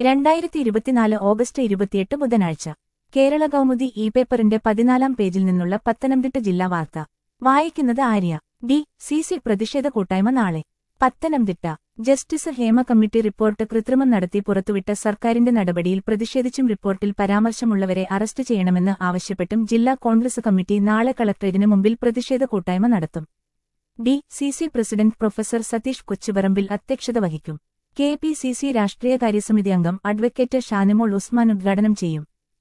രണ്ടായിരത്തി ഇരുപത്തിനാല് ഓഗസ്റ്റ് ഇരുപത്തിയെട്ട് ബുധനാഴ്ച കേരള കൗമുദി ഇ പേപ്പറിന്റെ പതിനാലാം പേജിൽ നിന്നുള്ള പത്തനംതിട്ട ജില്ലാ വാർത്ത വായിക്കുന്നത് ആര്യ ഡി സി സി പ്രതിഷേധ കൂട്ടായ്മ നാളെ Pathanamthitta justice Hema committee report കൃത്രിമം നടത്തി പുറത്തുവിട്ട സർക്കാരിന്റെ നടപടിയിൽ പ്രതിഷേധിച്ചും റിപ്പോർട്ടിൽ പരാമർശമുള്ളവരെ അറസ്റ്റ് ചെയ്യണമെന്ന് ആവശ്യപ്പെട്ടും ജില്ലാ കോൺഗ്രസ് കമ്മിറ്റി നാളെ കളക്ടറേറ്റിന് മുമ്പിൽ പ്രതിഷേധ കൂട്ടായ്മ നടത്തും D C C president professor Satheesh Kochuparambil അധ്യക്ഷത വഹിക്കും കെ പി സി സി രാഷ്ട്രീയകാര്യസമിതി അംഗം അഡ്വക്കേറ്റ് ഷാനിമോൾ ഉസ്മാൻ ഉദ്ഘാടനം ചെയ്യും